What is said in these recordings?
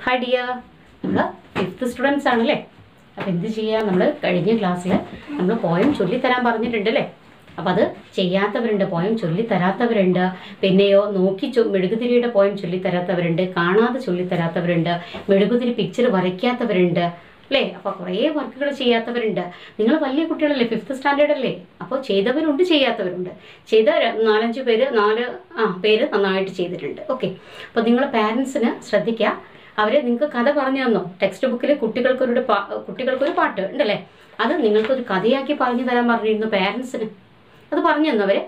hi dear നമ്മൾ fifth students ആണല്ലേ അപ്പോൾ എന്ത് ചെയ്യുക നമ്മൾ കഴിഞ്ഞ ക്ലാസ്സിൽ നമ്മൾ പോയം ചൊല്ലിത്തരാൻ പറഞ്ഞിട്ടുണ്ട് അല്ലേ അപ്പം അത് ചെയ്യാത്തവരുണ്ട് പോയം ചൊല്ലിത്തരാത്തവരുണ്ട് പിന്നെയോ നോക്കി ചൊ മെഴുകുതിരിയുടെ പോയം ചൊല്ലിത്തരാത്തവരുണ്ട് കാണാതെ ചൊല്ലിത്തരാത്തവരുണ്ട് മെഴുകുതിരി പിക്ചർ വരയ്ക്കാത്തവരുണ്ട് അല്ലേ അപ്പോൾ കുറേ വർക്കുകൾ ചെയ്യാത്തവരുണ്ട് നിങ്ങൾ വലിയ കുട്ടികളല്ലേ ഫിഫ്ത്ത് സ്റ്റാൻഡേർഡ് അല്ലേ അപ്പോൾ ചെയ്തവരുണ്ട് ചെയ്യാത്തവരുണ്ട് ചെയ്ത ര- നാലഞ്ച് പേര് നാല് ആ പേര് നന്നായിട്ട് ചെയ്തിട്ടുണ്ട് ഓക്കെ അപ്പോൾ നിങ്ങൾ പാരൻസിന് ശ്രദ്ധിക്കുക അവർ നിങ്ങൾക്ക് കഥ പറഞ്ഞു തന്നോ ടെക്സ്റ്റ് ബുക്കിൽ കുട്ടികൾക്കൊരു പാ കുട്ടികൾക്കൊരു പാട്ട് ഉണ്ടല്ലേ അത് നിങ്ങൾക്കൊരു കഥയാക്കി പറഞ്ഞു തരാൻ പറഞ്ഞിരുന്നു പാരൻസിന് അത് പറഞ്ഞു തന്നോ അവരെ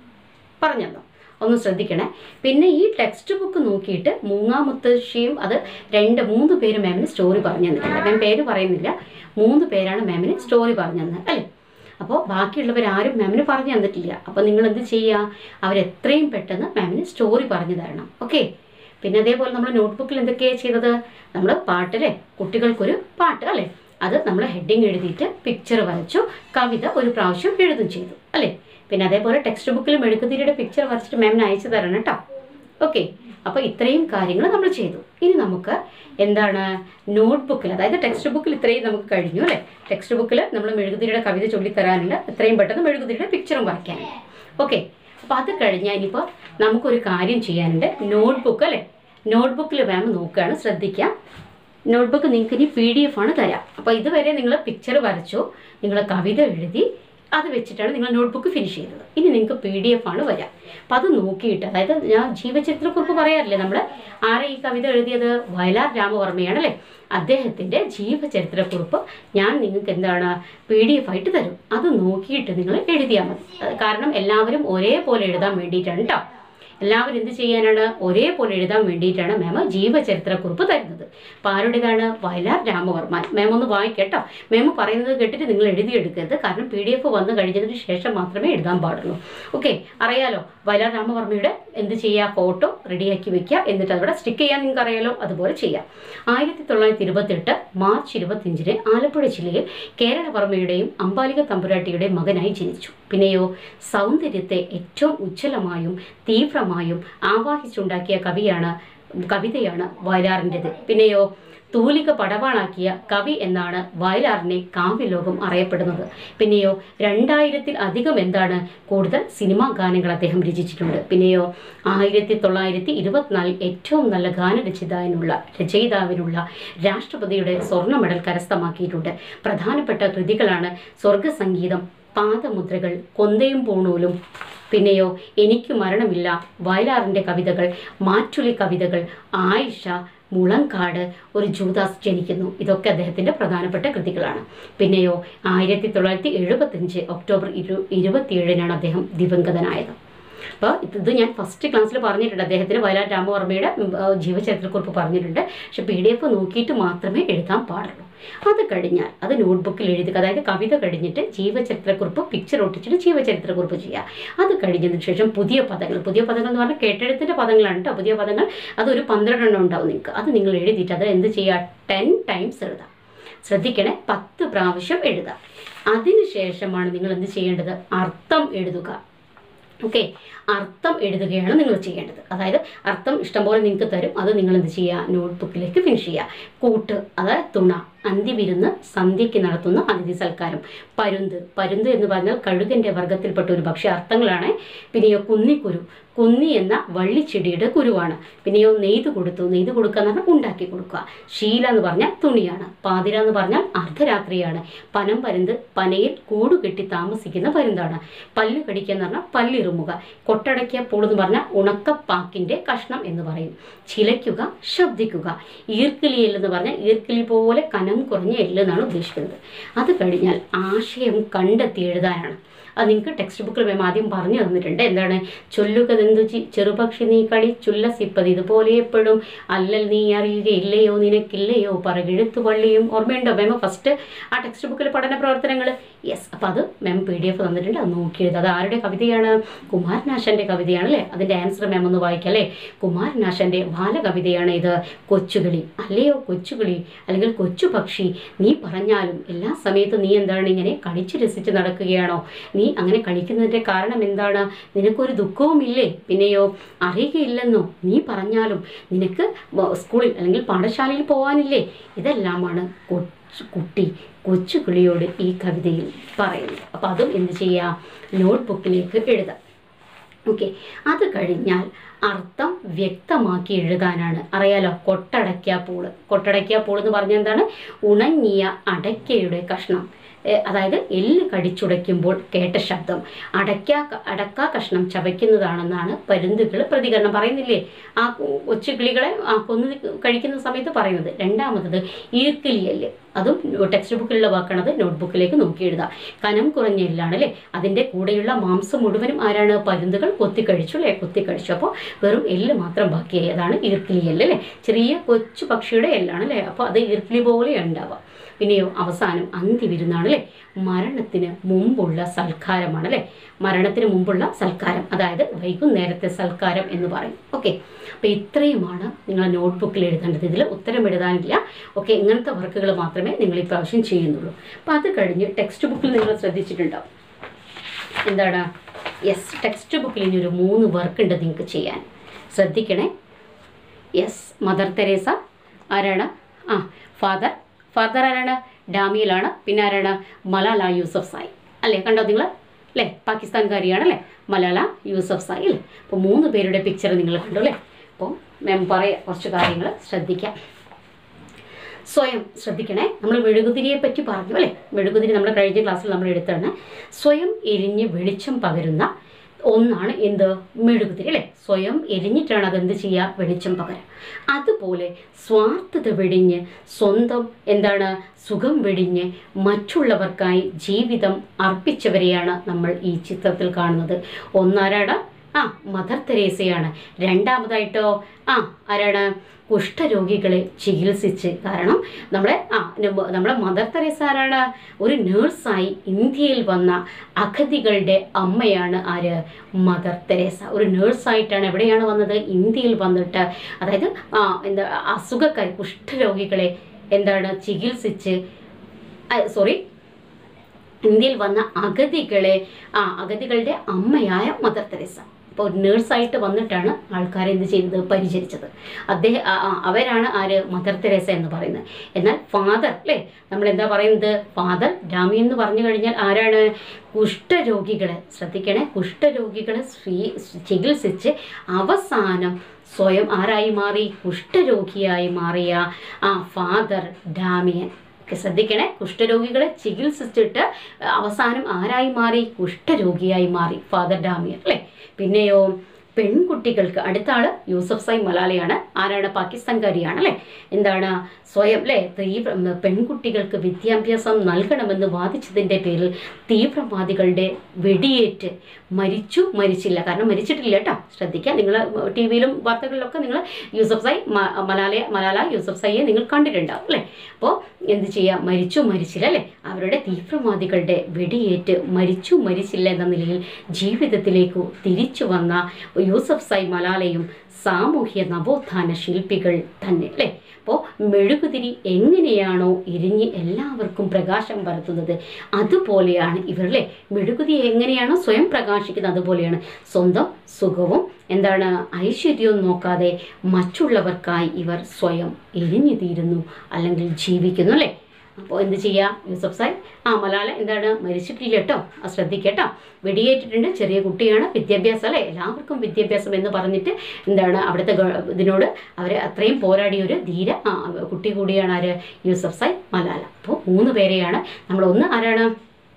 പറഞ്ഞു തന്നോ ഒന്ന് ശ്രദ്ധിക്കണേ പിന്നെ ഈ ടെക്സ്റ്റ് ബുക്ക് നോക്കിയിട്ട് മൂങ്ങാമുത്തശ്ശിയും അത് രണ്ട് മൂന്ന് പേര് മാമിന് സ്റ്റോറി പറഞ്ഞു തന്നിട്ടുണ്ട് മാം പേര് പറയുന്നില്ല മൂന്ന് പേരാണ് മാമിന് സ്റ്റോറി പറഞ്ഞു തന്നത് അല്ലേ അപ്പോൾ ബാക്കിയുള്ളവരാരും മാമിന് പറഞ്ഞു തന്നിട്ടില്ല അപ്പോൾ നിങ്ങൾ എന്ത് ചെയ്യുക അവരെത്രയും പെട്ടെന്ന് മാമിന് സ്റ്റോറി പറഞ്ഞു തരണം ഓക്കെ പിന്നെ അതേപോലെ നമ്മൾ നോട്ട്ബുക്കിൽ എന്തൊക്കെയാണ് ചെയ്തത് നമ്മൾ പാട്ടിലെ കുട്ടികൾക്കൊരു പാട്ട് അല്ലേ അത് നമ്മൾ ഹെഡിങ് എഴുതിയിട്ട് പിക്ചർ വരച്ചു കവിത ഒരു പ്രാവശ്യം എഴുതും ചെയ്തു അല്ലേ പിന്നെ അതേപോലെ ടെക്സ്റ്റ് ബുക്കിൽ മെഴുകുതിരിയുടെ പിക്ചർ വരച്ചിട്ട് മാമിന് അയച്ചു തരണം കേട്ടോ ഓക്കെ അപ്പോൾ ഇത്രയും കാര്യങ്ങൾ നമ്മൾ ചെയ്തു ഇനി നമുക്ക് എന്താണ് നോട്ട്ബുക്കിൽ അതായത് ടെക്സ്റ്റ് ബുക്കിൽ ഇത്രയും നമുക്ക് കഴിഞ്ഞു അല്ലേ ടെക്സ്റ്റ് ബുക്കിൽ നമ്മൾ മെഴുകുതിരിയുടെ കവിത ചൊല്ലിത്തരാനുണ്ട് എത്രയും പെട്ടെന്ന് മെഴുകുതിരിയുടെ പിക്ചറും വരയ്ക്കാനുണ്ട് ഓക്കെ അപ്പോൾ അത് കഴിഞ്ഞാൽ ഇനിയിപ്പോൾ നമുക്കൊരു കാര്യം ചെയ്യാനുണ്ട് നോട്ട്ബുക്ക് അല്ലേ നോട്ട്ബുക്കിൽ മാം നോക്കുകയാണ് ശ്രദ്ധിക്കാം നോട്ട്ബുക്ക് നിങ്ങൾക്ക് ഇനി പി ഡി എഫ് ആണ് തരാം അപ്പോൾ ഇതുവരെ നിങ്ങൾ പിക്ചർ വരച്ചു നിങ്ങൾ കവിത എഴുതി അത് വെച്ചിട്ടാണ് നിങ്ങൾ നോട്ട്ബുക്ക് ഫിനിഷ് ചെയ്തത് ഇനി നിങ്ങൾക്ക് പി ഡി എഫ് ആണ് വരാം അപ്പം അത് നോക്കിയിട്ട് അതായത് ഞാൻ ജീവചരിത്രക്കുറിപ്പ് പറയാറില്ലേ നമ്മൾ ആരെ ഈ കവിത എഴുതിയത് വയലാർ രാമവർമ്മയാണ് അല്ലേ അദ്ദേഹത്തിൻ്റെ ജീവചരിത്രക്കുറിപ്പ് ഞാൻ നിങ്ങൾക്ക് എന്താണ് പി ഡി എഫ് ആയിട്ട് തരും അത് നോക്കിയിട്ട് നിങ്ങൾ എഴുതിയാൽ മതി അത് കാരണം എല്ലാവരും ഒരേപോലെ എഴുതാൻ വേണ്ടിയിട്ടാണ് കേട്ടോ എല്ലാവരും എന്ത് ചെയ്യാനാണ് ഒരേപോലെ എഴുതാൻ വേണ്ടിയിട്ടാണ് മാം ജീവചരിത്രക്കുറിപ്പ് തരുന്നത് അപ്പോൾ ആരുടേതാണ് വയലാർ രാമവർമ്മ മാം ഒന്ന് വായിക്കട്ടോ മാം പറയുന്നത് കേട്ടിട്ട് നിങ്ങൾ എഴുതിയെടുക്കരുത് കാരണം പി ഡി എഫ് വന്നു കഴിഞ്ഞതിന് ശേഷം മാത്രമേ എഴുതാൻ പാടുള്ളൂ ഓക്കെ അറിയാലോ വയലാർ രാമവർമ്മയുടെ എന്ത് ചെയ്യുക ഫോട്ടോ റെഡിയാക്കി വെക്കുക എന്നിട്ട് അവിടെ സ്റ്റിക്ക് ചെയ്യാൻ നിങ്ങൾക്ക് അറിയാലോ അതുപോലെ ചെയ്യാം ആയിരത്തി തൊള്ളായിരത്തി ഇരുപത്തെട്ട് മാർച്ച് ഇരുപത്തിയഞ്ചിന് ആലപ്പുഴ ജില്ലയിൽ കേരളവർമ്മയുടെയും അമ്പാലിക തമ്പുരാട്ടിയുടെയും മകനായി ജനിച്ചു പിന്നെയോ സൗന്ദര്യത്തെ ഏറ്റവും ഉജ്ജ്വലമായും തീവ്രമായും ആവാഹിച്ചുണ്ടാക്കിയ കവിയാണ് കവിതയാണ് വയലാറിൻ്റെത് പിന്നെയോ തൂലിക പടവാളാക്കിയ കവി എന്നാണ് വയലാറിനെ കാവ്യലോകം അറിയപ്പെടുന്നത് പിന്നെയോ രണ്ടായിരത്തിൽ അധികം എന്താണ് കൂടുതൽ സിനിമാ ഗാനങ്ങൾ അദ്ദേഹം രചിച്ചിട്ടുണ്ട് പിന്നെയോ ആയിരത്തി തൊള്ളായിരത്തി ഇരുപത്തിനാലിൽ ഏറ്റവും നല്ല ഗാനരചയിതാവിനുള്ള രചയിതാവിനുള്ള രാഷ്ട്രപതിയുടെ സ്വർണ്ണ മെഡൽ കരസ്ഥമാക്കിയിട്ടുണ്ട് പ്രധാനപ്പെട്ട കൃതികളാണ് സ്വർഗസംഗീതം പാദമുദ്രകൾ കൊന്തയും പൂണൂലും പിന്നെയോ എനിക്ക് മരണമില്ല വയലാറിൻ്റെ കവിതകൾ മാറ്റുലി കവിതകൾ ആയിഷ മുളങ്കാട് ഒരു ജൂദാസ് ജനിക്കുന്നു ഇതൊക്കെ അദ്ദേഹത്തിൻ്റെ പ്രധാനപ്പെട്ട കൃതികളാണ് പിന്നെയോ ആയിരത്തി തൊള്ളായിരത്തി എഴുപത്തഞ്ച് ഒക്ടോബർ ഇരു ഇരുപത്തിയേഴിനാണ് അദ്ദേഹം ദിവംഗതനായത് അപ്പോൾ ഇത് ഞാൻ ഫസ്റ്റ് ക്ലാസ്സിൽ പറഞ്ഞിട്ടുണ്ട് അദ്ദേഹത്തിന് വയലാർ രാമവർമ്മയുടെ ഉം, ആ, ജീവചരിത്രക്കുറിപ്പ് പറഞ്ഞിട്ടുണ്ട് പക്ഷെ പി ഡി എഫ് നോക്കിയിട്ട് മാത്രമേ എഴുതാൻ പാടുള്ളൂ അത് കഴിഞ്ഞാൽ അത് നോട്ട്ബുക്കിൽ എഴുതുക അതായത് കവിത കഴിഞ്ഞിട്ട് ജീവചരിത്രക്കുറിപ്പ് പിക്ചർ ഒട്ടിച്ചിട്ട് ജീവചരിത്രക്കുറിപ്പ് ചെയ്യുക അത് കഴിഞ്ഞതിന് ശേഷം പുതിയ പദങ്ങൾ പുതിയ പദങ്ങൾ എന്ന് പറഞ്ഞാൽ കേട്ടെഴുത്തിൻ്റെ പദങ്ങളാണ് കേട്ടോ പുതിയ പദങ്ങൾ അതൊരു പന്ത്രണ്ടെണ്ണം ഉണ്ടാവും നിങ്ങൾക്ക് അത് നിങ്ങൾ എഴുതിയിട്ട് അത് എന്ത് ചെയ്യുക ടെൻ ടൈംസ് എഴുതാം ശ്രദ്ധിക്കണേ പത്ത് പ്രാവശ്യം എഴുതാം അതിനുശേഷമാണ് നിങ്ങൾ എന്ത് ചെയ്യേണ്ടത് അർത്ഥം എഴുതുക ഓക്കെ അർത്ഥം എഴുതുകയാണ് നിങ്ങൾ ചെയ്യേണ്ടത് അതായത് അർത്ഥം ഇഷ്ടംപോലെ നിങ്ങൾക്ക് തരും അത് നിങ്ങൾ എന്ത് ചെയ്യുക നോട്ട്ബുക്കിലേക്ക് ഫിനിഷ് ചെയ്യുക കൂട്ട് അതായത് തുണ അന്തിവിരുന്ന് സന്ധ്യയ്ക്ക് നടത്തുന്ന അതിഥി സൽക്കാരം പരുന്ത് പരുന്ത് എന്ന് പറഞ്ഞാൽ കഴുകൻ്റെ വർഗത്തിൽപ്പെട്ട ഒരു ഭക്ഷ്യ അർത്ഥങ്ങളാണ് പിന്നെയോ കുന്നിക്കുരു കുന്നി എന്ന വള്ളിച്ചെടിയുടെ കുരുവാണ് പിന്നെയോ നെയ്ത് കൊടുത്തു നെയ്ത് കൊടുക്കുക എന്ന് പറഞ്ഞാൽ ഉണ്ടാക്കി കൊടുക്കുക ശീല എന്ന് പറഞ്ഞാൽ തുണിയാണ് പാതിര എന്ന് പറഞ്ഞാൽ അർദ്ധരാത്രിയാണ് പനം പരുന്ത് പനയിൽ കൂട് കെട്ടി താമസിക്കുന്ന പരുന്താണ് പല്ല് കടിക്കുക എന്ന് പറഞ്ഞാൽ പല്ലിറുമുക കൊട്ടടക്കിയ പൂളെന്ന് പറഞ്ഞാൽ ഉണക്കപ്പാക്കിൻ്റെ കഷ്ണം എന്ന് പറയും ചിലയ്ക്കുക ശബ്ദിക്കുക ഈർക്കിലി എല്ലെന്ന് പറഞ്ഞാൽ ഈർക്കിലി പോലെ കനം കുറഞ്ഞ എല്ലെന്നാണ് ഉദ്ദേശിക്കുന്നത് അത് കഴിഞ്ഞാൽ ആശയം കണ്ടെത്തി എഴുതാനാണ് അത് നിങ്ങൾക്ക് ടെക്സ്റ്റ് ബുക്കിൽ മാം ആദ്യം പറഞ്ഞു തന്നിട്ടുണ്ട് എന്താണ് ചൊല്ലുകതെന്തു ചി ചെറുപക്ഷി നീ കളി ചുല്ലസിപ്പത് ഇതുപോലെ എപ്പോഴും അല്ലൽ നീ അറിയുകയില്ലയോ നിനക്കില്ലയോ പറകിഴുത്തു പള്ളിയും ഓർമ്മയുണ്ടോ മാം ഫസ്റ്റ് ആ ടെക്സ്റ്റ് ബുക്കിൽ പഠന പ്രവർത്തനങ്ങൾ യെസ് അപ്പോൾ അത് മാം പി ഡി എഫ് തന്നിട്ടുണ്ട് അത് നോക്കി എഴുതുക അത് ആരുടെ കവിതയാണ് കുമാരനാശൻ്റെ കവിതയാണ് അല്ലേ അതിൻ്റെ ആൻസർ മാം ഒന്ന് വായിക്കാം അല്ലേ കുമാരനാശൻ്റെ ബാലകവിതയാണ് ഇത് കൊച്ചുകിളി അല്ലയോ കൊച്ചുകിളി അല്ലെങ്കിൽ കൊച്ചു പക്ഷി നീ പറഞ്ഞാലും എല്ലാ സമയത്തും നീ എന്താണ് ഇങ്ങനെ കളിച്ച് രസിച്ച് നടക്കുകയാണോ നീ അങ്ങനെ കളിക്കുന്നതിൻ്റെ കാരണം എന്താണ് നിനക്കൊരു ദുഃഖവുമില്ലേ പിന്നെയോ അറിയുകയില്ലെന്നോ നീ പറഞ്ഞാലും നിനക്ക് വ- സ്കൂളിൽ അല്ലെങ്കിൽ പാഠശാലയിൽ പോകാനില്ലേ ഇതെല്ലാമാണ് കൊച്ചു കുട്ടി കൊച്ചു കിളിയോട് ഈ കവിതയിൽ പറയുന്നത് അപ്പോൾ അതും എന്ത് ചെയ്യുക നോട്ട്ബുക്കിലേക്ക് എഴുതാം ഓക്കെ അത് കഴിഞ്ഞാൽ അർത്ഥം വ്യക്തമാക്കി എഴുതാനാണ് അറിയാലോ കൊട്ടടയ്ക്ക പൂള് കൊട്ടടയ്ക്ക പൂള് എന്ന് പറഞ്ഞാൽ എന്താണ് ഉണങ്ങിയ അടയ്ക്കയുടെ കഷ്ണം ഏ, അതായത് എല്ല് കടിച്ചുടയ്ക്കുമ്പോൾ കേട്ട ശബ്ദം അടയ്ക്ക അടക്ക കഷ്ണം ചവയ്ക്കുന്നതാണെന്നാണ് പരുന്തുകൾ പ്രതികരണം പറയുന്നില്ലേ ആ കൊച്ചു കിളികളെ ആ കൊന്നു കഴിക്കുന്ന സമയത്ത് പറയുന്നത് രണ്ടാമത്തത് ഈർക്കിലിയല്ല് അതും ടെക്സ്റ്റ് ബുക്കിലുള്ള വാക്കാണ് അത് നോട്ട്ബുക്കിലേക്ക് നോക്കി എഴുതാം കനം കുറഞ്ഞ എല്ലാണ് അല്ലേ അതിൻ്റെ കൂടെയുള്ള മാംസം മുഴുവനും ആരാണ് പരുന്തുകൾ കൊത്തിക്കഴിച്ചു അല്ലേ കൊത്തിക്കഴിച്ചു അപ്പോൾ വെറും എല്ല് മാത്രം ബാക്കിയായി അതാണ് ഈർക്കിലി എല്ല് അല്ലേ ചെറിയ കൊച്ചു പക്ഷിയുടെ എല്ലാണ് അല്ലേ അപ്പോൾ അത് ഈർക്കിലി പോലെ ഉണ്ടാവുക പിന്നെയോ അവസാനം അന്തിവിരുന്നാണ് അല്ലേ മരണത്തിന് മുമ്പുള്ള സൽക്കാരമാണ് അല്ലേ മരണത്തിന് മുമ്പുള്ള സൽക്കാരം അതായത് വൈകുന്നേരത്തെ സൽക്കാരം എന്ന് പറയും ഓക്കെ അപ്പോൾ ഇത്രയുമാണ് നിങ്ങൾ നോട്ട്ബുക്കിൽ എഴുതേണ്ടത് ഇതിൽ ഉത്തരം എഴുതാനില്ല ഓക്കെ ഇങ്ങനത്തെ വർക്കുകൾ മാത്രമേ നിങ്ങൾ ഇപ്രാവശ്യം ചെയ്യുന്നുള്ളൂ അപ്പോൾ അത് കഴിഞ്ഞ് ടെക്സ്റ്റ് ബുക്കിൽ നിങ്ങൾ ശ്രദ്ധിച്ചിട്ടുണ്ടോ എന്താണ് യെസ് ടെക്സ്റ്റ് ബുക്കിൽ ഇനി ഒരു മൂന്ന് വർക്ക് ഉണ്ട് നിങ്ങൾക്ക് ചെയ്യാൻ ശ്രദ്ധിക്കണേ യെസ് മദർ തെരേസ ആരാണ് ആ ഫാദർ ഫാദർ ആരാണ് ഡാമിയിലാണ് പിന്നെ ആരാണ് മലാല യൂസഫ് സായി അല്ലേ കണ്ടോ നിങ്ങൾ അല്ലേ പാകിസ്ഥാൻകാരിയാണ് അല്ലേ മലാല യൂസഫ് സായി അല്ലേ അപ്പോൾ മൂന്ന് പേരുടെ പിക്ചർ നിങ്ങൾ കണ്ടു അല്ലേ അപ്പോൾ മാം പറയാം കുറച്ച് കാര്യങ്ങൾ ശ്രദ്ധിക്കാം സ്വയം ശ്രദ്ധിക്കണേ നമ്മൾ മെഴുകുതിരിയെ പറ്റി പറഞ്ഞു അല്ലേ മെഴുകുതിരി നമ്മൾ കഴിഞ്ഞ ക്ലാസ്സിൽ നമ്മൾ എടുത്താണ് സ്വയം എരിഞ്ഞ് വെളിച്ചം പകരുന്ന ഒന്നാണ് എന്ത് മെഴുകുതിരി അല്ലേ സ്വയം എരിഞ്ഞിട്ടാണ് അതെന്ത് ചെയ്യുക വെളിച്ചം പകരം അതുപോലെ സ്വാർത്ഥത വെടിഞ്ഞ് സ്വന്തം എന്താണ് സുഖം വെടിഞ്ഞ് മറ്റുള്ളവർക്കായി ജീവിതം അർപ്പിച്ചവരെയാണ് നമ്മൾ ഈ ചിത്രത്തിൽ കാണുന്നത് ഒന്നാരാണ് ആ മദർ തെരേസയാണ് രണ്ടാമതായിട്ടോ ആ ആരാണ് കുഷ്ഠരോഗികളെ ചികിത്സിച്ച് കാരണം നമ്മളെ ആ നമ്മ- നമ്മളെ മദർ തെരേസ ആരാണ് ഒരു നേഴ്സായി ഇന്ത്യയിൽ വന്ന അഗതികളുടെ അമ്മയാണ് ആര് മദർ തെരേസ ഒരു നേഴ്സായിട്ടാണ് എവിടെയാണ് വന്നത് ഇന്ത്യയിൽ വന്നിട്ട് അതായത് ആ എന്താ അസുഖക്കാർ കുഷ്ഠരോഗികളെ എന്താണ് ചികിത്സിച്ച് സോറി ഇന്ത്യയിൽ വന്ന അഗതികളെ ആ അഗതികളുടെ അമ്മയായ മദർ തെരേസ അപ്പോൾ ഒരു നേഴ്സായിട്ട് വന്നിട്ടാണ് ആൾക്കാരെ എന്ത് ചെയ്തത് പരിചരിച്ചത് അദ്ദേഹം ആ, ആ, അവരാണ് ആര് മദർ തെരേസ എന്ന് പറയുന്നത് എന്നാൽ ഫാദർ അല്ലേ നമ്മൾ എന്താ പറയുന്നത് ഫാദർ ഡാമി എന്ന് പറഞ്ഞു കഴിഞ്ഞാൽ ആരാണ് കുഷ്ഠരോഗികളെ ശ്രദ്ധിക്കണേ കുഷ്ഠരോഗികളെ സ്വീ ചികിത്സിച്ച് അവസാനം സ്വയം ആരായി മാറി കുഷ്ഠരോഗിയായി മാറിയ ആ ഫാദർ ഡാമിയൻ ഒക്കെ ശ്രദ്ധിക്കണേ കുഷ്ഠരോഗികളെ ചികിത്സിച്ചിട്ട് അവസാനം ആരായി മാറി കുഷ്ഠരോഗിയായി മാറി ഫാദർ ഡാമിയർ അല്ലേ പിന്നെയോ പെൺകുട്ടികൾക്ക് അടുത്ത ആള് യൂസഫ് സായി മലാലയാണ് ആരാണ് പാകിസ്ഥാൻകാരിയാണ് അല്ലേ എന്താണ് സ്വയം അല്ലേ തീവ്ര ഉം, പെൺകുട്ടികൾക്ക് വിദ്യാഭ്യാസം നൽകണമെന്ന് വാദിച്ചതിൻ്റെ പേരിൽ തീവ്രവാദികളുടെ വെടിയേറ്റ് മരിച്ചു മരിച്ചില്ല കാരണം മരിച്ചിട്ടില്ല കേട്ടോ ശ്രദ്ധിക്കുക നിങ്ങൾ ടി വിയിലും വാർത്തകളിലൊക്കെ നിങ്ങൾ യൂസഫ് സായി മ- മലാല മലാല യൂസഫ് സായിയെ നിങ്ങൾ കണ്ടിട്ടുണ്ടാവും അല്ലേ അപ്പോൾ എന്ത് ചെയ്യുക മരിച്ചു മരിച്ചില്ല അല്ലേ അവരുടെ തീവ്രവാദികളുടെ വെടിയേറ്റ് മരിച്ചു മരിച്ചില്ല എന്ന നിലയിൽ ജീവിതത്തിലേക്ക് തിരിച്ചു വന്ന യൂസഫ് സായി മലാലയും സാമൂഹ്യ നവോത്ഥാന ശില്പികൾ തന്നെ അല്ലേ അപ്പോൾ മെഴുകുതിരി എങ്ങനെയാണോ എരിഞ്ഞ് എല്ലാവർക്കും പ്രകാശം പരത്തുന്നത് അതുപോലെയാണ് ഇവരല്ലേ മെഴുകുതിരി എങ്ങനെയാണോ സ്വയം പ്രകാശിക്കുന്നത് അതുപോലെയാണ് സ്വന്തം സുഖവും എന്താണ് ഐശ്വര്യവും നോക്കാതെ മറ്റുള്ളവർക്കായി ഇവർ സ്വയം എരിഞ്ഞു തീരുന്നു അല്ലെങ്കിൽ ജീവിക്കുന്നു അല്ലേ അപ്പോൾ എന്ത് ചെയ്യുക യൂസഫ് സായി ആ മലാല എന്താണ് മരിച്ചിട്ടില്ല കേട്ടോ അത് ശ്രദ്ധിക്കട്ടോ വെടിയേറ്റിട്ടുണ്ട് ചെറിയ കുട്ടിയാണ് വിദ്യാഭ്യാസം അല്ലേ എല്ലാവർക്കും വിദ്യാഭ്യാസം എന്ന് പറഞ്ഞിട്ട് എന്താണ് അവിടുത്തെ ഗവ- ഇതിനോട് അവർ അത്രയും പോരാടിയ ഒരു ധീര ആ, കുട്ടി കൂടിയാണ് ആര് യൂസഫ് സായി മലാല അപ്പോൾ മൂന്ന് പേരെയാണ് നമ്മൾ ഒന്ന് ആരാണ്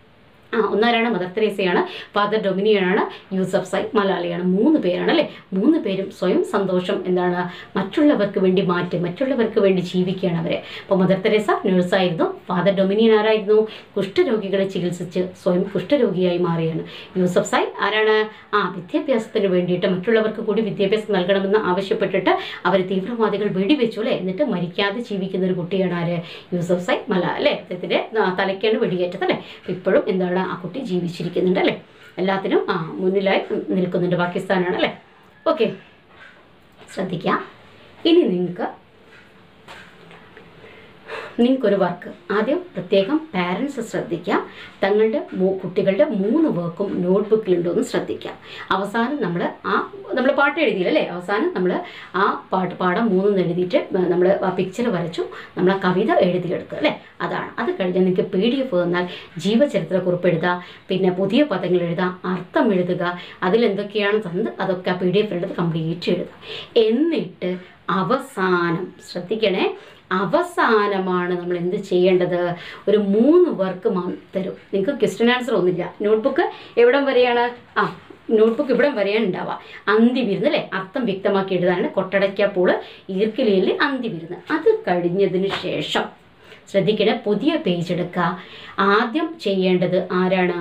ആ ഒന്നാരാണ് മദർ തെരേസയാണ് ഫാദർ ഡൊമിനിയനാണ് യൂസഫ് സൈ മലയാളിയാണ് മൂന്ന് പേരാണ് അല്ലേ മൂന്ന് പേരും സ്വയം സന്തോഷം എന്താണ് മറ്റുള്ളവർക്ക് വേണ്ടി മാറ്റി മറ്റുള്ളവർക്ക് വേണ്ടി ജീവിക്കുകയാണ് അവരെ അപ്പോൾ മദർ തെരേസ നേഴ്സായിരുന്നു ഫാദർ ഡൊമിനിയൻ ആരായിരുന്നു കുഷ്ഠരോഗികളെ ചികിത്സിച്ച് സ്വയം കുഷ്ഠരോഗിയായി മാറിയാണ് യൂസഫ് സൈ ആരാണ് ആ വിദ്യാഭ്യാസത്തിന് വേണ്ടിയിട്ട് മറ്റുള്ളവർക്ക് കൂടി വിദ്യാഭ്യാസം നൽകണമെന്ന് ആവശ്യപ്പെട്ടിട്ട് അവർ തീവ്രവാദികൾ വെടിവെച്ചു അല്ലേ എന്നിട്ട് മരിക്കാതെ ജീവിക്കുന്ന ഒരു കുട്ടിയാണ് ആര് യൂസഫ് സൈ മല അല്ലേ അദ്ദേഹത്തിൻ്റെ തലയ്ക്കാണ് വെടിയേറ്റത് അല്ലേ ഇപ്പോഴും എന്താണ് ആ കുട്ടി ജീവിച്ചിരിക്കുന്നുണ്ട് അല്ലേ എല്ലാത്തിനും ആ മുന്നിലായി നിൽക്കുന്നുണ്ട് പാകിസ്ഥാനാണ് അല്ലേ ഓക്കെ ശ്രദ്ധിക്കാം ഇനി നിങ്ങൾക്ക് നിങ്ങൾക്കൊരു വർക്ക് ആദ്യം പ്രത്യേകം പാരൻസ് ശ്രദ്ധിക്കാം തങ്ങളുടെ മൂ- കുട്ടികളുടെ മൂന്ന് വർക്കും നോട്ട്ബുക്കിലുണ്ടോ എന്ന് ശ്രദ്ധിക്കാം അവസാനം നമ്മൾ ആ നമ്മൾ പാട്ട് എഴുതിയില്ലല്ലേ അവസാനം നമ്മൾ ആ പാട്ട് പാഠം മൂന്നും എഴുതിയിട്ട് നമ്മൾ ആ പിക്ചർ വരച്ചു നമ്മൾ ആ കവിത എഴുതിയെടുക്കുക അല്ലേ അതാണ് അത് കഴിഞ്ഞാൽ നിങ്ങൾക്ക് പി ഡി എഫ് വന്നാൽ ജീവചരിത്രക്കുറിപ്പ് എഴുതുക പിന്നെ പുതിയ പദങ്ങൾ എഴുതുക അർത്ഥം എഴുതുക അതിലെന്തൊക്കെയാണ് തന്നത് അതൊക്കെ ആ പി ഡി എഫ് എടുത്ത് കംപ്ലീറ്റ് എഴുതുക എന്നിട്ട് അവസാനം ശ്രദ്ധിക്കണേ അവസാനമാണ് നമ്മൾ എന്ത് ചെയ്യേണ്ടത് ഒരു മൂന്ന് വർക്ക് മാ തരും നിങ്ങൾക്ക് ക്വസ്റ്റ്യൻ ആൻസർ ഒന്നുമില്ല നോട്ട്ബുക്ക് എവിടം വരെയാണ് ആ നോട്ട്ബുക്ക് ഇവിടം വരെയാണ് ഉണ്ടാവുക അന്തി വിരുന്ന് അല്ലേ അർത്ഥം വ്യക്തമാക്കി എഴുതാനാണ് കൊട്ടടയ്ക്കാപ്പോൾ ഈർക്കിലിയിൽ അന്തി വിരുന്ന് അത് കഴിഞ്ഞതിന് ശേഷം ശ്രദ്ധിക്കണേ പുതിയ പേജ് എടുക്കുക ആദ്യം ചെയ്യേണ്ടത് ആരാണ്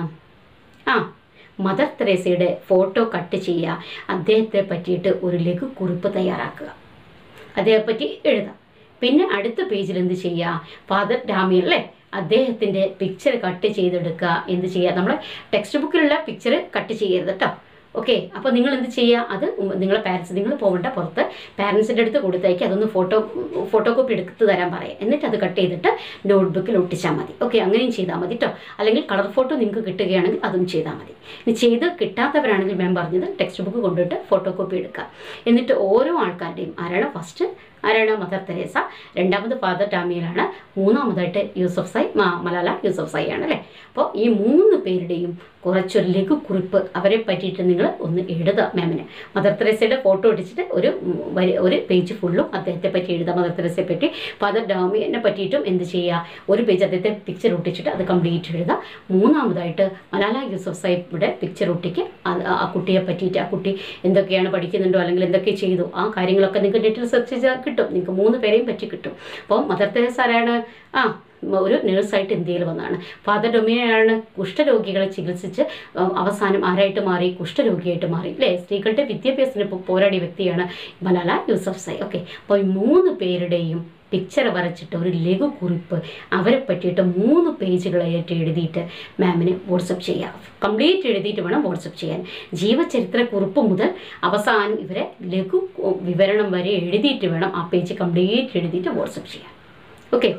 ആ മദർ തെരേസയുടെ ഫോട്ടോ കട്ട് ചെയ്യുക അദ്ദേഹത്തെ പറ്റിയിട്ട് ഒരു ലഘു കുറിപ്പ് തയ്യാറാക്കുക അദ്ദേഹത്തെ പറ്റി എഴുതാം പിന്നെ അടുത്ത പേജിൽ എന്ത് ചെയ്യുക ഫാദർ ഡാമിയർ അല്ലേ അദ്ദേഹത്തിൻ്റെ പിക്ചർ കട്ട് ചെയ്തെടുക്കുക എന്ത് ചെയ്യുക നമ്മൾ ടെക്സ്റ്റ് ബുക്കിലുള്ള പിക്ചർ കട്ട് ചെയ്യരുത് കേട്ടോ ഓക്കെ അപ്പോൾ നിങ്ങൾ എന്ത് ചെയ്യുക അത് ഉം നിങ്ങളെ പാരൻസ് നിങ്ങൾ പോകേണ്ട പുറത്ത് പാരൻസിൻ്റെ അടുത്ത് കൊടുത്തേക്ക് അതൊന്ന് ഫോട്ടോ ഫോട്ടോ കോപ്പി എടുത്ത് തരാൻ പറയാം എന്നിട്ട് അത് കട്ട് ചെയ്തിട്ട് നോട്ട്ബുക്കിൽ ഒട്ടിച്ചാൽ മതി ഓക്കെ അങ്ങനെയും ചെയ്താൽ മതി കേട്ടോ അല്ലെങ്കിൽ കളർ ഫോട്ടോ നിങ്ങൾക്ക് കിട്ടുകയാണെങ്കിൽ അതും ചെയ്താൽ മതി ഇനി ചെയ്ത് കിട്ടാത്തവരാണെങ്കിൽ മാം പറഞ്ഞത് ടെക്സ്റ്റ് ബുക്ക് കൊണ്ടുപോയിട്ട് ഫോട്ടോ കോപ്പി എടുക്കുക എന്നിട്ട് ഓരോ ആൾക്കാരുടെയും ആരാണ് ഫസ്റ്റ് ആരാണ് മദർ തെരേസ രണ്ടാമത് ഫാദർ ടാമിയലാണ് മൂന്നാമതായിട്ട് യൂസഫ് സൈ മ- മലാല യൂസഫ് സൈ ആണ് അല്ലേ അപ്പോൾ ഈ മൂന്ന് പേരുടെയും കുറച്ചൊരു ലഘു കുറിപ്പ് അവരെ പറ്റിയിട്ട് നിങ്ങൾ ഒന്ന് എഴുതുക മാമിന് മദർ തെരേസയുടെ ഫോട്ടോ ഒട്ടിച്ചിട്ട് ഒരു ഉം, വരി ഒരു പേജ് ഫുള്ളും അദ്ദേഹത്തെ പറ്റി എഴുതുക മദർ തെരേസയെ പറ്റി ഫാദർ ഡാമിയനെ പറ്റിയിട്ടും എന്ത് ചെയ്യുക ഒരു പേജ് അദ്ദേഹത്തെ പിക്ചർ ഒട്ടിച്ചിട്ട് അത് കംപ്ലീറ്റ് എഴുതുക മൂന്നാമതായിട്ട് മലാല യൂസഫ് സാഹിബിയുടെ പിക്ചർ ഒട്ടിക്ക് അത് ആ കുട്ടിയെ പറ്റിയിട്ട് ആ കുട്ടി എന്തൊക്കെയാണ് പഠിക്കുന്നുണ്ടോ അല്ലെങ്കിൽ എന്തൊക്കെ ചെയ്തു ആ കാര്യങ്ങളൊക്കെ നിങ്ങൾക്ക് ഡീറ്റെയിൽ സെർച്ച് ചെയ്താൽ കിട്ടും നിങ്ങൾക്ക് മൂന്ന് പേരെയും പറ്റി കിട്ടും അപ്പോൾ മദർ തെരേസ ആരാണ് ആ ഒരു നേഴ്സായിട്ട് ഇന്ത്യയിൽ വന്നതാണ് ഫാദർ ഡൊമിനിയാണ് കുഷ്ഠരോഗികളെ ചികിത്സിച്ച് ആ, അവസാനം ആരായിട്ട് മാറി കുഷ്ഠരോഗിയായിട്ട് മാറി അല്ലേ സ്ത്രീകളുടെ വിദ്യാഭ്യാസത്തിന് ഇപ്പോൾ പോരാടിയ വ്യക്തിയാണ് മലാല യൂസഫ് സൈ ഓക്കെ അപ്പോൾ ഈ മൂന്ന് പേരുടെയും പിക്ചർ വരച്ചിട്ട് ഒരു ലഘു കുറിപ്പ് അവരെ പറ്റിയിട്ട് മൂന്ന് പേജുകളായിട്ട് എഴുതിയിട്ട് മാമിന് വാട്സപ്പ് ചെയ്യാം കംപ്ലീറ്റ് എഴുതിയിട്ട് വേണം വാട്സപ്പ് ചെയ്യാൻ ജീവചരിത്ര കുറിപ്പ് മുതൽ അവസാനം ഇവരെ ലഘു വിവരണം വരെ എഴുതിയിട്ട് വേണം ആ പേജ് കംപ്ലീറ്റ് എഴുതിയിട്ട് വാട്സപ്പ് ചെയ്യാൻ ഓക്കെ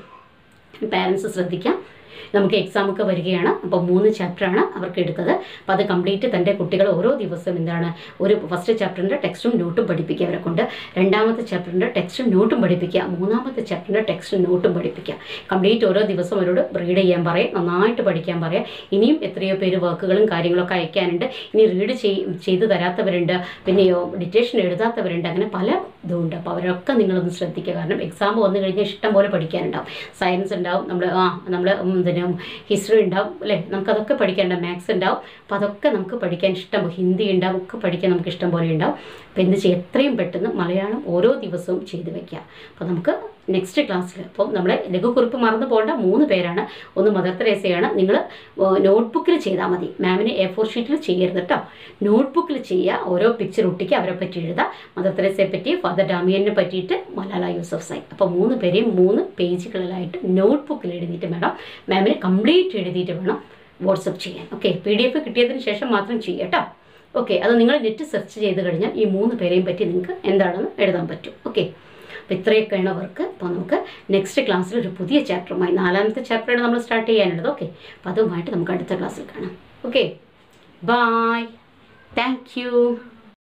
പാരൻസ് ശ്രദ്ധിക്കാം നമുക്ക് എക്സാം ഒക്കെ വരികയാണ് അപ്പോൾ മൂന്ന് ചാപ്റ്ററാണ് അവർക്ക് എടുത്തത് അപ്പോൾ അത് കംപ്ലീറ്റ് തൻ്റെ കുട്ടികൾ ഓരോ ദിവസവും എന്താണ് ഒരു ഫസ്റ്റ് ചാപ്റ്ററിൻ്റെ ടെക്സ്റ്റും നോട്ടും പഠിപ്പിക്കുക അവരെ കൊണ്ട് രണ്ടാമത്തെ ചാപ്റ്ററിൻ്റെ ടെക്സ്റ്റും നോട്ടും പഠിപ്പിക്കുക മൂന്നാമത്തെ ചാപ്റ്ററിൻ്റെ ടെക്സ്റ്റും നോട്ടും പഠിപ്പിക്കുക കംപ്ലീറ്റ് ഓരോ ദിവസം അവരോട് റീഡ് ചെയ്യാൻ പറയാം നന്നായിട്ട് പഠിക്കാൻ പറയാം ഇനിയും എത്രയോ പേര് വർക്കുകളും കാര്യങ്ങളൊക്കെ അയക്കാനുണ്ട് ഇനി റീഡ് ചെയ് ചെയ്ത് തരാത്തവരുണ്ട് പിന്നെയോ ഡിറ്റേഷൻ എഴുതാത്തവരുണ്ട് അങ്ങനെ പല ഇതുമുണ്ട് അപ്പോൾ അവരൊക്കെ നിങ്ങളൊന്ന് ശ്രദ്ധിക്കുക കാരണം എക്സാം വന്നു കഴിഞ്ഞാൽ ഇഷ്ടം പോലെ പഠിക്കാനുണ്ടാവും സയൻസ് ഉണ്ടാവും നമ്മൾ ആ നമ്മൾ പിന്നെ ഹിസ്റ്ററി ഉണ്ടാവും അല്ലേ നമുക്കതൊക്കെ പഠിക്കാനുണ്ടാവും മാത്സ് ഉണ്ടാവും അപ്പോൾ അതൊക്കെ നമുക്ക് പഠിക്കാൻ ഇഷ്ടം പോലെ- ഹിന്ദി ഉണ്ടാവും ഒക്കെ പഠിക്കാൻ നമുക്ക് ഇഷ്ടം പോലെ ഉണ്ടാവും അപ്പോൾ എന്ത് ചെയ്യുക എത്രയും പെട്ടെന്ന് മലയാളം ഓരോ ദിവസവും ചെയ്ത് വെക്കുക അപ്പോൾ നമുക്ക് നെക്സ്റ്റ് ക്ലാസ്സിൽ അപ്പോൾ നമ്മളെ ലഘുക്കുറിപ്പ് മറന്നു പോകേണ്ട മൂന്ന് പേരാണ് ഒന്ന് മദർ തെരേസയാണ് നിങ്ങൾ നോട്ട്ബുക്കിൽ ചെയ്താൽ മതി മാമിന് എ ഫോർ ഷീറ്റിൽ ചെയ്യരുത് കേട്ടോ നോട്ട്ബുക്കിൽ ചെയ്യുക ഓരോ പിക്ചർ ഒട്ടിക്കുക അവരെ പറ്റി എഴുതുക മദർ തെരേസയെ പറ്റി ഫാദർ ഡാമിയനെ പറ്റിയിട്ട് മലാല യൂസഫ് സൈ അപ്പോൾ മൂന്ന് പേരെയും മൂന്ന് പേജുകളിലായിട്ട് നോട്ട്ബുക്കിൽ എഴുതിയിട്ട് വേണം മാമിന് കംപ്ലീറ്റ് എഴുതിയിട്ട് വേണം വാട്സപ്പ് ചെയ്യാൻ ഓക്കെ പി ഡി എഫ് കിട്ടിയതിന് ശേഷം മാത്രം ചെയ്യുക കേട്ടോ ഓക്കെ അത് നിങ്ങൾ നെറ്റ് സെർച്ച് ചെയ്ത് കഴിഞ്ഞാൽ ഈ മൂന്ന് പേരെയും പറ്റി നിങ്ങൾക്ക് എന്താണെന്ന് എഴുതാൻ പറ്റും ഓക്കെ അപ്പോൾ ഇത്രയൊക്കെയാണ് അവർക്ക് അപ്പോൾ നമുക്ക് നെക്സ്റ്റ് ക്ലാസ്സിൽ ഒരു പുതിയ ചാപ്റ്ററുമായി നാലാമത്തെ ചാപ്റ്ററാണ് നമ്മൾ സ്റ്റാർട്ട് ചെയ്യാനുള്ളത് ഓക്കെ അപ്പോൾ അതുമായിട്ട് നമുക്ക് അടുത്ത ക്ലാസ്സിൽ കാണാം ഓക്കെ ബായ് താങ്ക് യു